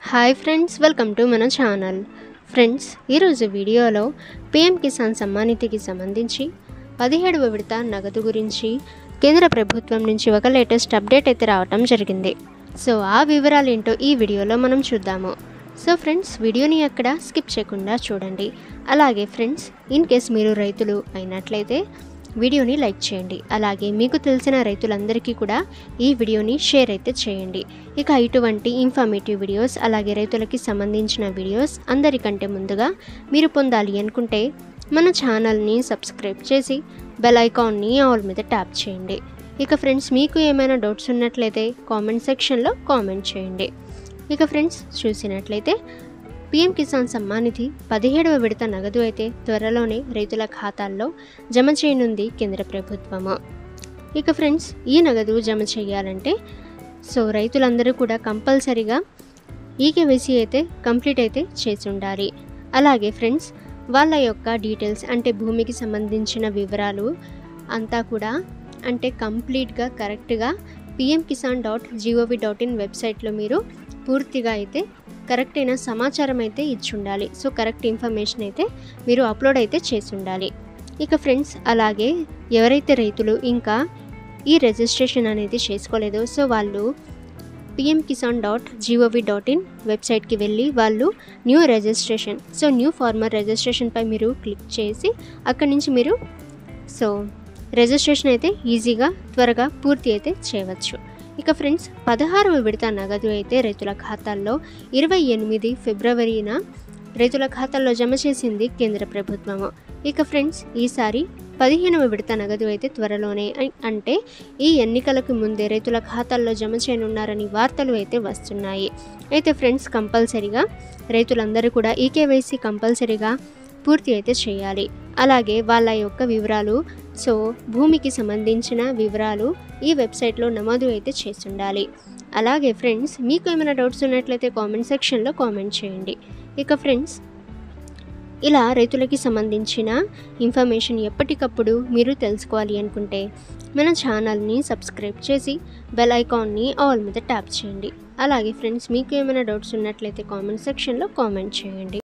hi friends welcome to మన channel friends ఈరోజు వీడియోలో పిఎం కిసాన్ సమ్మానిధికి సంబంధించి పదిహేడవ విడత నగదు గురించి కేంద్ర ప్రభుత్వం నుంచి ఒక లేటెస్ట్ అప్డేట్ అయితే రావటం జరిగింది సో ఆ వివరాలు ఏంటో ఈ వీడియోలో మనం చూద్దాము సో ఫ్రెండ్స్ వీడియోని ఎక్కడ స్కిప్ చేయకుండా చూడండి అలాగే ఫ్రెండ్స్ ఇన్ కేస్ మీరు రైతులు అయినట్లయితే వీడియోని లైక్ చేయండి అలాగే మీకు తెలిసిన రైతులందరికీ కూడా ఈ వీడియోని షేర్ అయితే చేయండి ఇక ఇటువంటి ఇన్ఫర్మేటివ్ వీడియోస్ అలాగే రైతులకి సంబంధించిన వీడియోస్ అందరికంటే ముందుగా మీరు పొందాలి అనుకుంటే మన ఛానల్ని సబ్స్క్రైబ్ చేసి బెల్ ఐకాన్ని ఆల్ మీద ట్యాప్ చేయండి ఇక ఫ్రెండ్స్ మీకు ఏమైనా డౌట్స్ ఉన్నట్లయితే కామెంట్ సెక్షన్లో కామెంట్ చేయండి ఇక ఫ్రెండ్స్ చూసినట్లయితే పీఎం కిసాన్ సమ్మాన్ నిధి పదిహేడవ విడత నగదు అయితే త్వరలోనే రైతుల ఖాతాల్లో జమ చేయనుంది కేంద్ర ప్రభుత్వము ఇక ఫ్రెండ్స్ ఈ నగదు జమ చేయాలంటే సో రైతులందరూ కూడా కంపల్సరీగా ఈ కేవైసీ అయితే కంప్లీట్ అయితే చేసి ఉండాలి అలాగే ఫ్రెండ్స్ వాళ్ళ యొక్క డీటెయిల్స్ అంటే భూమికి సంబంధించిన వివరాలు అంతా కూడా అంటే కంప్లీట్గా కరెక్ట్గా PM Kisan dot G O V dot in వెబ్సైట్లో మీరు పూర్తిగా అయితే కరెక్ట్ అయిన సమాచారం అయితే ఇచ్చి ఉండాలి సో కరెక్ట్ ఇన్ఫర్మేషన్ అయితే మీరు అప్లోడ్ అయితే చేసి ఉండాలి ఇక ఫ్రెండ్స్ అలాగే ఎవరైతే రైతులు ఇంకా ఈ రిజిస్ట్రేషన్ అనేది చేసుకోలేదో సో వాళ్ళు PM Kisan dot G O V dot in వెబ్సైట్కి వెళ్ళి వాళ్ళు new registration so new farmer రిజిస్ట్రేషన్పై మీరు క్లిక్ చేసి అక్కడి నుంచి మీరు సో రిజిస్ట్రేషన్ అయితే ఈజీగా త్వరగా పూర్తి అయితే చేయవచ్చు ఇక ఫ్రెండ్స్ పదహారవ విడత నగదు అయితే రైతుల ఖాతాల్లో ఇరవై ఎనిమిది ఫిబ్రవరిన రైతుల ఖాతాల్లో జమ చేసింది కేంద్ర ప్రభుత్వము ఇక ఫ్రెండ్స్ ఈసారి పదిహేనవ విడత నగదు అయితే త్వరలోనే అం- అంటే ఈ ఎన్నికలకు ముందే రైతుల ఖాతాల్లో జమ చేయనున్నారని వార్తలు అయితే వస్తున్నాయి అయితే ఫ్రెండ్స్ కంపల్సరీగా రైతులందరూ కూడా ఈ కేవైసీ కంపల్సరీగా పూర్తి అయితే చేయాలి అలాగే వాళ్ళ యొక్క వివరాలు సో భూమికి సంబంధించిన వివరాలు ఈ వెబ్సైట్లో నమోదు అయితే చేసి ఉండాలి అలాగే ఫ్రెండ్స్ మీకు ఏమైనా డౌట్స్ ఉన్నట్లయితే కామెంట్ సెక్షన్లో కామెంట్ చేయండి ఇక ఫ్రెండ్స్ ఇలా రైతులకి సంబంధించిన ఇన్ఫర్మేషన్ ఎప్పటికప్పుడు మీరు తెలుసుకోవాలి అనుకుంటే మన ఛానల్ని సబ్స్క్రైబ్ చేసి బెల్ ఐకాన్ని ఆల్ మీద ట్యాప్ చేయండి అలాగే ఫ్రెండ్స్ మీకు ఏమైనా డౌట్స్ ఉన్నట్లయితే కామెంట్ సెక్షన్లో కామెంట్ చేయండి